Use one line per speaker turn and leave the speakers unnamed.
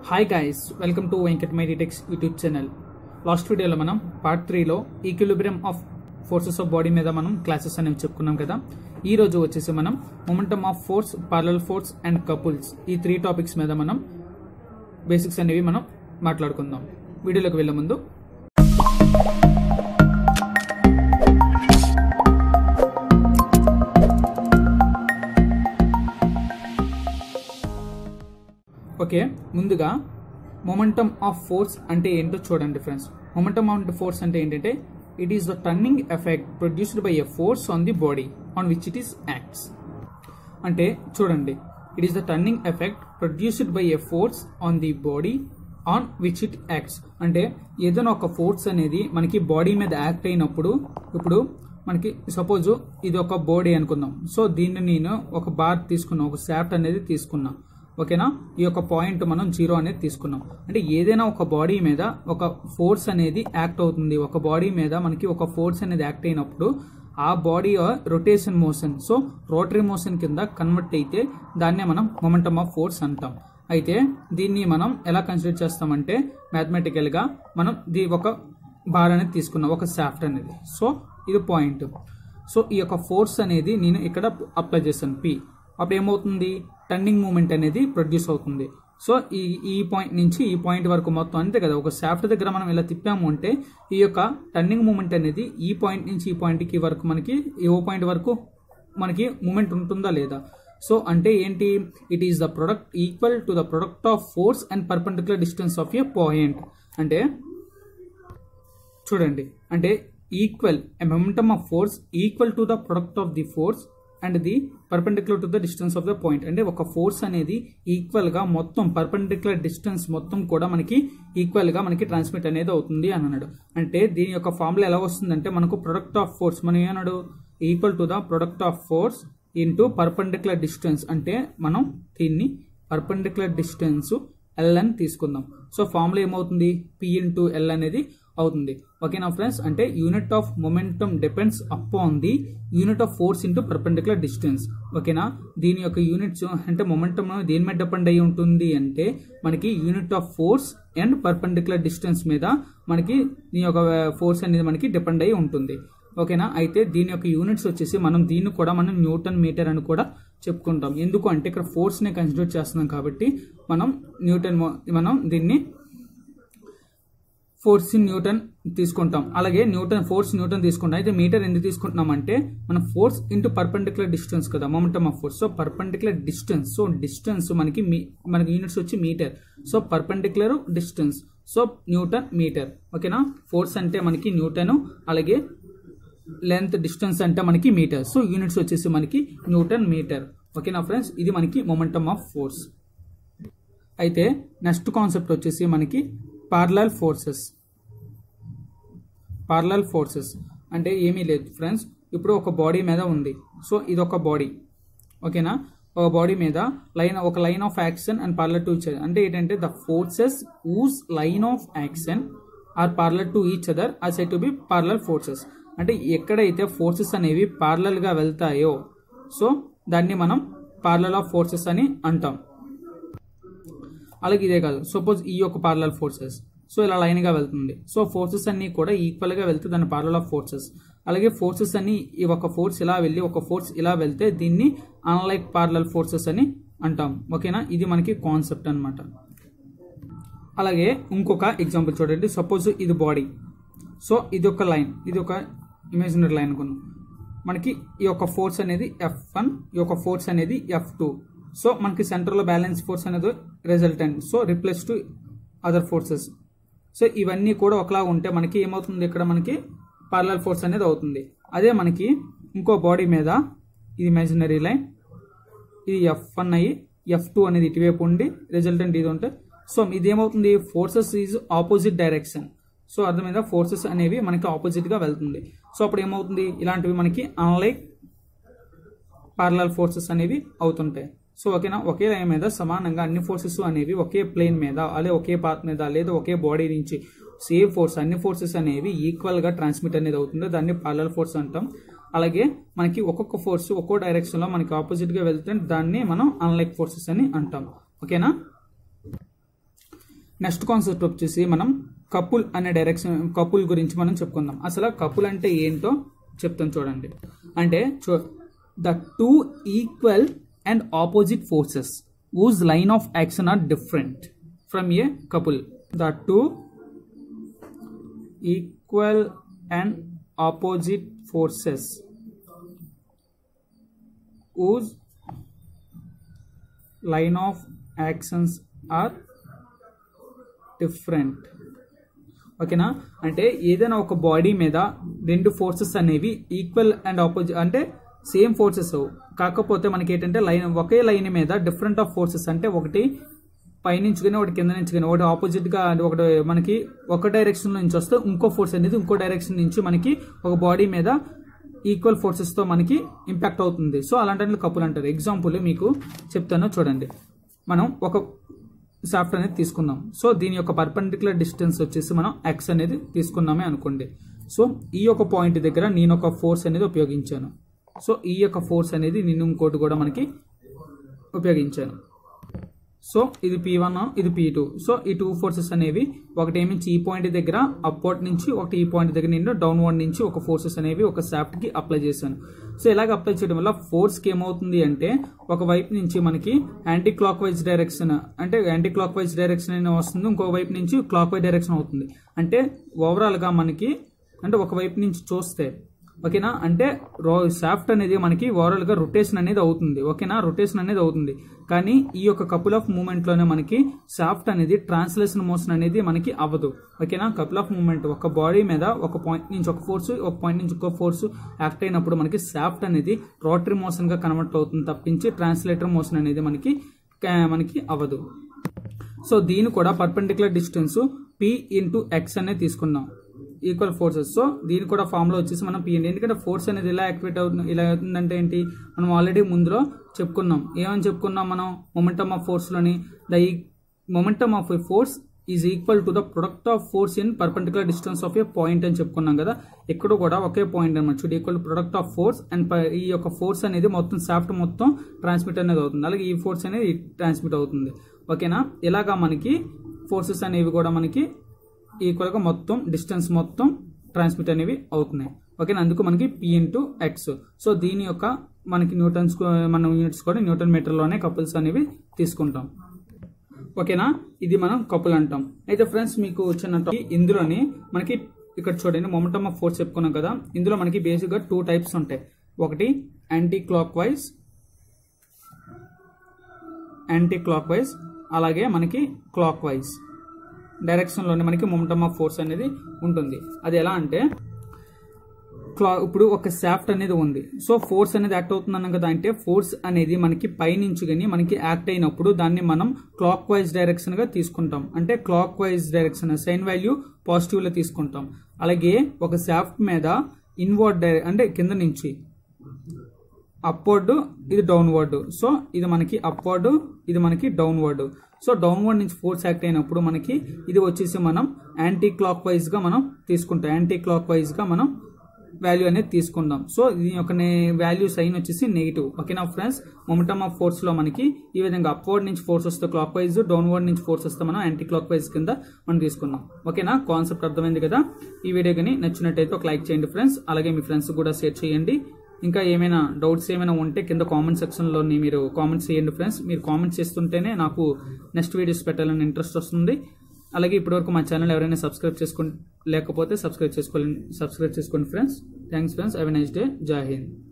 hi guys welcome to Venkat Meditex YouTube channel last వీడియోలో మనం part త్రీలో equilibrium of forces of body మీద మనం క్లాసెస్ అనేవి చెప్పుకున్నాం కదా ఈ రోజు వచ్చేసి మనం momentum of force parallel force and couples ఈ త్రీ టాపిక్స్ మీద మనం బేసిక్స్ అనేవి మనం మాట్లాడుకుందాం వీడియోలోకి వెళ్ళే ముందు ఓకే ముందుగా మొమెంటమ్ ఆఫ్ ఫోర్స్ అంటే ఏంటో చూడండి ఫ్రెండ్స్ మొమెంటమ్ ఆఫ్ ఫోర్స్ అంటే ఏంటంటే it is the turning effect produced by a force on the body on which it is acts అంటే చూడండి it is the turning effect produced by a force on the body on which it acts అంటే ఏదైనా ఒక force అనేది మనకి body మీద act అయినప్పుడు ఇప్పుడు మనకి సపోజ్ ఇది ఒక బాడీ అనుకుందాం సో దీన్ని నేను ఒక బార్ తీసుకున్నా ఒక శాఫ్ట్ అనేది తీసుకున్నా ఓకేనా ఈ యొక్క పాయింట్ మనం జీరో అనేది తీసుకున్నాం అంటే ఏదైనా ఒక బాడీ మీద ఒక ఫోర్స్ అనేది యాక్ట్ అవుతుంది ఒక బాడీ మీద మనకి ఒక ఫోర్స్ అనేది యాక్ట్ అయినప్పుడు ఆ body rotation motion so rotary motion కింద కన్వర్ట్ అయితే దాన్నే మనం మొమెంటమ్ ఆఫ్ ఫోర్స్ అంటాం అయితే దీన్ని మనం ఎలా కన్సిడర్ చేస్తామంటే మ్యాథమెటికల్గా మనం దీ ఒక బార్ అనేది తీసుకున్నాం ఒక సాఫ్ట్ అనేది సో ఇది పాయింట్ సో ఈ యొక్క ఫోర్స్ అనేది నేను ఇక్కడ అప్లై చేశాను పి అప్పుడు ఏమవుతుంది టర్నింగ్ మూమెంట్ అనేది ప్రొడ్యూస్ అవుతుంది సో ఈ ఈ పాయింట్ నుంచి ఈ పాయింట్ వరకు మొత్తం అంతే కదా ఒక సాఫ్ట్ దగ్గర మనం ఇలా తిప్పాము అంటే ఈ యొక్క టర్నింగ్ మూమెంట్ అనేది ఈ పాయింట్ నుంచి ఈ పాయింట్కి వరకు మనకి ఈ ఓ పాయింట్ వరకు మనకి మూమెంట్ ఉంటుందా లేదా సో అంటే ఏంటి it is the product equal to the product of force and perpendicular distance of a point అంటే చూడండి అంటే equal momentum of force equal to the product of the force and the perpendicular to the distance of the point అంటే ఒక force అనేది equal గా మొత్తం perpendicular distance మొత్తం కూడా మనకి ఈక్వల్ గా మనకి ట్రాన్స్మిట్ అనేది అవుతుంది అని అన్నాడు అంటే దీని యొక్క ఫార్ములా ఎలా వస్తుందంటే మనకు ప్రొడక్ట్ ఆఫ్ ఫోర్స్ మనం ఏమన్నాడు equal to the product of force into perpendicular distance అంటే మనం దీన్ని పర్పెండిక్యులర్ డిస్టెన్స్ ఎల్ అని తీసుకుందాం సో ఫార్ములా ఏమవుతుంది పి ఇంటూ ఎల్ అనేది అవుతుంది ఓకేనా ఫ్రెండ్స్ అంటే unit of momentum depends upon the unit of force into perpendicular distance ఓకేనా దీని యొక్క యూనిట్స్ అంటే మొమెంటమ్ దేని మీద డిపెండ్ అయి ఉంటుంది అంటే మనకి unit of force and perpendicular distance మీద మనకి దీని యొక్క ఫోర్స్ అనేది మనకి డిపెండ్ అయి ఉంటుంది ఓకేనా అయితే దీని యొక్క యూనిట్స్ వచ్చేసి మనం దీన్ని కూడా మనం న్యూటన్ మీటర్ అని కూడా చెప్పుకుంటాం ఎందుకు అంటే ఇక్కడ ఫోర్స్ని కన్సిడర్ చేస్తున్నాం కాబట్టి మనం న్యూటన్ మనం దీన్ని ఫోర్స్ ఇన్ న్యూటన్ తీసుకుంటాం అలాగే న్యూటన్ ఫోర్స్ న్యూటన్ తీసుకుంటాం అయితే మీటర్ ఎందుకు తీసుకుంటున్నాం అంటే మనం ఫోర్స్ ఇంటూ పర్పెండిక్యులర్ డిస్టెన్స్ కదా momentum of force so perpendicular distance so distance మనకి మనకి యూనిట్స్ వచ్చి metre so perpendicular distance so newton metre ఓకేనా ఫోర్స్ అంటే మనకి న్యూటన్ అలాగే లెంత్ డిస్టెన్స్ అంటే మనకి మీటర్ సో యూనిట్స్ వచ్చేసి మనకి న్యూటన్ మీటర్ ఓకేనా ఫ్రెండ్స్ ఇది మనకి మొమెంటమ్ ఆఫ్ ఫోర్స్ అయితే నెక్స్ట్ కాన్సెప్ట్ వచ్చేసి మనకి పార్లల్ ఫోర్సెస్ పార్లల్ ఫోర్సెస్ అంటే ఏమీ లేదు ఫ్రెండ్స్ ఇప్పుడు ఒక బాడీ మీద ఉంది సో ఇది ఒక బాడీ ఓకేనా ఒక బాడీ మీద లైన్ ఒక line of action and parallel to each అంటే ఏంటంటే the forces whose line of action are parallel to each other are set to be parallel forces అంటే ఎక్కడైతే ఫోర్సెస్ అనేవి పార్లల్గా వెళ్తాయో సో దాన్ని మనం పార్లల్ ఆఫ్ ఫోర్సెస్ అని అంటాం అలాగే ఇదే కాదు సపోజ్ ఈ యొక్క పార్లల్ ఫోర్సెస్ సో ఇలా లైన్గా వెళ్తుంది సో ఫోర్సెస్ అన్ని కూడా ఈక్వల్గా వెళ్తే దాని పార్లల్ ఆఫ్ ఫోర్సెస్ అలాగే ఫోర్సెస్ అన్ని ఈ ఒక ఫోర్స్ ఇలా వెళ్ళి ఒక ఫోర్స్ ఇలా వెళ్తే దీన్ని అన్లైక్ పార్లల్ ఫోర్సెస్ అని అంటాం ఓకేనా ఇది మనకి కాన్సెప్ట్ అనమాట అలాగే ఇంకొక ఎగ్జాంపుల్ చూడండి సపోజ్ ఇది బాడీ సో ఇది ఒక లైన్ ఇది ఒక ఇమేజినరీ లైన్ అనుకున్నాం మనకి ఈ యొక్క ఫోర్స్ అనేది ఎఫ్ వన్ ఈ యొక్క ఫోర్స్ అనేది ఎఫ్ టూ సో మనకి సెంటర్లో బ్యాలెన్స్ ఫోర్స్ అనేది resultant so replace to other forces so ఇవన్నీ కూడా ఒకలా ఉంటే మనకి ఏమవుతుంది ఇక్కడ మనకి పార్లల్ ఫోర్స్ అనేది అవుతుంది అదే మనకి ఇంకో బాడీ మీద ఇది ఇమాజినరీ లైన్ ఇది ఎఫ్ వన్ అయ్యి ఎఫ్ టూ అనేది ఇటువైపు ఉండి రిజల్టెంట్ ఇది ఉంటే సో ఇది ఏమవుతుంది forces is opposite direction so అర్థమైందా ఫోర్సెస్ అనేవి మనకి ఆపోజిట్గా వెళ్తుంది సో అప్పుడు ఏమవుతుంది ఇలాంటివి మనకి అన్లైక్ పార్లల్ ఫోర్సెస్ అనేవి అవుతుంటాయి సో ఓకేనా ఒకే లైన్ మీద సమానంగా అన్ని ఫోర్సెస్ అనేవి ఒకే ప్లేన్ మీద అలాగే ఒకే పాత్ మీద లేదా ఒకే బాడీ నుంచి సేమ్ ఫోర్స్ అన్ని ఫోర్సెస్ అనేవి ఈక్వల్గా ట్రాన్స్మిట్ అనేది అవుతుంది దాన్ని పార్లల్ ఫోర్స్ అంటాం అలాగే మనకి ఒక్కొక్క ఫోర్స్ ఒక్కో డైరెక్షన్లో మనకి ఆపోజిట్గా వెళ్తే దాన్ని మనం అన్లైక్ ఫోర్సెస్ అని అంటాం ఓకేనా నెక్స్ట్ కాన్సెప్ట్ వచ్చేసి మనం కపుల్ అనే డైరెక్షన్ కపుల్ గురించి మనం చెప్పుకుందాం అసలు కపుల్ అంటే ఏంటో చెప్తాను చూడండి అంటే చూ the two equal and opposite forces whose line of action are different from a couple the two equal and opposite forces whose line of actions are different ఓకేనా అంటే ఏదైనా ఒక బాడీ మీద రెండు ఫోర్సెస్ అనేవి ఈక్వల్ అండ్ ఆపోజిట్ అంటే same forces కాకపోతే మనకి ఏంటంటే లైన్ ఒకే లైన్ మీద డిఫరెంట్ ఆఫ్ ఫోర్సెస్ అంటే ఒకటి పైనుంచి కానీ ఒకటి కింద నుంచి కానీ ఒకటి ఆపోజిట్ గా అంటే ఒకటి మనకి ఒక డైరెక్షన్ నుంచి వస్తే ఇంకో ఫోర్స్ అనేది ఇంకో డైరెక్షన్ నుంచి మనకి ఒక బాడీ మీద ఈక్వల్ ఫోర్సెస్ తో మనకి ఇంపాక్ట్ అవుతుంది సో అలాంటి కపుల్ అంటారు ఎగ్జాంపుల్ మీకు చెప్తాను చూడండి మనం ఒక సాఫ్ట్ అనేది తీసుకుందాం సో దీని యొక్క పర్పెండిక్యులర్ డిస్టెన్స్ వచ్చేసి మనం ఎక్స్ అనేది తీసుకున్నామే అనుకోండి సో ఈ యొక్క పాయింట్ దగ్గర నేను ఒక ఫోర్స్ అనేది ఉపయోగించాను సో ఈ యొక్క ఫోర్స్ అనేది నేను ఇంకోటి కూడా మనకి ఉపయోగించాను సో ఇది పీ వన్ ఇది పీ టూ సో ఈ టూ ఫోర్సెస్ అనేవి ఒకటి ఏమించి ఈ పాయింట్ దగ్గర అప్వర్డ్ నుంచి ఒకటి ఈ పాయింట్ దగ్గర నేను డౌన్వర్డ్ నుంచి ఒక ఫోర్సెస్ అనేవి ఒక సాఫ్ట్ కి అప్లై చేశాను సో ఇలాగ అప్లై చేయడం వల్ల ఫోర్స్ కి ఏమవుతుంది అంటే ఒక వైపు నుంచి మనకి యాంటీ క్లాక్ వైజ్ డైరెక్షన్ అంటే యాంటీ క్లాక్ వైజ్ డైరెక్షన్ అయినా వస్తుంది ఇంకో వైపు నుంచి క్లాక్ వైజ్ డైరెక్షన్ అవుతుంది అంటే ఓవరాల్ గా మనకి అంటే ఒక వైపు నుంచి చూస్తే ఓకేనా అంటే రో సాఫ్ట్ అనేది మనకి ఓవరాల్ గా రొటేషన్ అనేది అవుతుంది ఓకేనా రొటేషన్ అనేది అవుతుంది కానీ ఈ యొక్క కపుల్ ఆఫ్ మూమెంట్ లోనే మనకి సాఫ్ట్ అనేది ట్రాన్స్లేషన్ మోషన్ అనేది మనకి అవ్వదు ఓకేనా కపుల్ ఆఫ్ మూమెంట్ ఒక బాడీ మీద ఒక పాయింట్ నుంచి ఒక ఫోర్స్ ఒక పాయింట్ నుంచి ఒక ఫోర్స్ యాక్ట్ అయినప్పుడు మనకి సాఫ్ట్ అనేది రోటరీ మోషన్ గా కన్వర్ట్ అవుతుంది తప్పించి ట్రాన్స్లేటర్ మోషన్ అనేది మనకి కా- మనకి అవ్వదు సో దీని కూడా perpendicular distance P into X అనేది తీసుకున్నాం ఈక్వల్ ఫోర్సెస్ సో దీని కూడా ఫామ్ లో వచ్చేసి మనం పి ఎందుకంటే ఫోర్స్ అనేది ఎలా యాక్టివేట్ అవుతుంది ఇలా అవుతుందంటే ఏంటి మనం ఆల్రెడీ ముందులో చెప్పుకున్నాం ఏమని చెప్పుకున్నాం మనం మొమెంటమ్ ఆఫ్ ఫోర్స్ లోని the momentum of a force is equal to the product of force in perpendicular distance of a point అని చెప్పుకున్నాం కదా ఇక్కడ కూడా ఒకే పాయింట్ అనమాట చూడు equal product of force and ఈ యొక్క ఫోర్స్ అనేది మొత్తం సాఫ్ట్ మొత్తం ట్రాన్స్మిట్ అనేది అవుతుంది అలాగే ఈ ఫోర్స్ అనేది ట్రాన్స్మిట్ అవుతుంది ఓకేనా ఇలాగా మనకి ఫోర్సెస్ అనేవి కూడా మనకి ఈక్వల్ గా మొత్తం డిస్టెన్స్ మొత్తం ట్రాన్స్మిట్ అనేవి అవుతున్నాయి ఓకేనా అందుకు మనకి పి ఇంటూ ఎక్స్ సో దీని యొక్క మనకి న్యూటన్స్ మన యూనిట్స్ కూడా న్యూటన్ మీటర్లోనే కపుల్స్ అనేవి తీసుకుంటాం ఓకేనా ఇది మనం కపుల్ అంటాం అయితే ఫ్రెండ్స్ మీకు చిన్న టాపిక్ ఇందులోని మనకి ఇక్కడ చూడండి మొమెంటమ్ ఆఫ్ ఫోర్స్ చెప్పుకున్నాం కదా ఇందులో మనకి బేసిక్ గా టూ టైప్స్ ఉంటాయి ఒకటి anticlockwise anticlockwise అలాగే మనకి క్లాక్ వైజ్ డైరెక్షన్లోనే మనకి మొమెంటమ్ ఆఫ్ ఫోర్స్ అనేది ఉంటుంది అది ఎలా అంటే క్లా ఇప్పుడు ఒక సాఫ్ట్ అనేది ఉంది సో ఫోర్స్ అనేది యాక్ట్ అవుతుంది అన్నాం కదా అంటే ఫోర్స్ అనేది మనకి పైనుంచి కానీ మనకి యాక్ట్ అయినప్పుడు దాన్ని మనం క్లాక్ వైజ్ డైరెక్షన్ గా తీసుకుంటాం అంటే clock wise direction sign value positive లో తీసుకుంటాం అలాగే ఒక సాఫ్ట్ మీద ఇన్వర్డ్ డైరె అంటే కింద నుంచి అప్వర్డ్ ఇది డౌన్వర్డ్ సో ఇది మనకి అప్వర్డ్ ఇది మనకి డౌన్వర్డ్ సో డౌన్వర్డ్ నుంచి ఫోర్స్ యాక్ట్ అయినప్పుడు మనకి ఇది వచ్చేసి మనం యాంటీ క్లాక్ వైజ్ గా మనం తీసుకుంటాం యాంటీ క్లాక్ వైజ్ గా మనం వాల్యూ అనేది తీసుకుందాం సో దీని యొక్క వాల్యూ సైన్ వచ్చేసి నెగిటివ్ ఓకేనా ఫ్రెండ్స్ మొమెంటమ్ ఆఫ్ ఫోర్స్ లో మనకి ఈ విధంగా అప్వర్డ్ నుంచి ఫోర్స్ వస్తే క్లాక్ వైజ్ డౌన్వర్డ్ నుంచి ఫోర్స్ వస్తే మనం యాంటీ క్లాక్ వైజ్ కింద మనం తీసుకున్నాం ఓకేనా కాన్సెప్ట్ అర్థమైంది కదా ఈ వీడియో కానీ నచ్చినట్టయితే ఒక లైక్ చేయండి ఫ్రెండ్స్ అలాగే మీ ఫ్రెండ్స్ కూడా షేర్ చేయండి ఇంకా ఏమైనా డౌట్స్ ఏమైనా ఉంటే కింద కామెంట్ సెక్షన్లో మీరు కామెంట్స్ చేయండి ఫ్రెండ్స్ మీరు కామెంట్స్ చేస్తుంటేనే నాకు నెక్స్ట్ వీడియోస్ పెట్టాలని ఇంట్రెస్ట్ వస్తుంది అలాగే ఇప్పటివరకు మా ఛానల్ ఎవరైనా సబ్స్క్రైబ్ చేసుకోండి లేకపోతే సబ్స్క్రైబ్ చేసుకోండి సబ్స్క్రైబ్ చేసుకోండి friends thanks friends have a nice day Jai Hind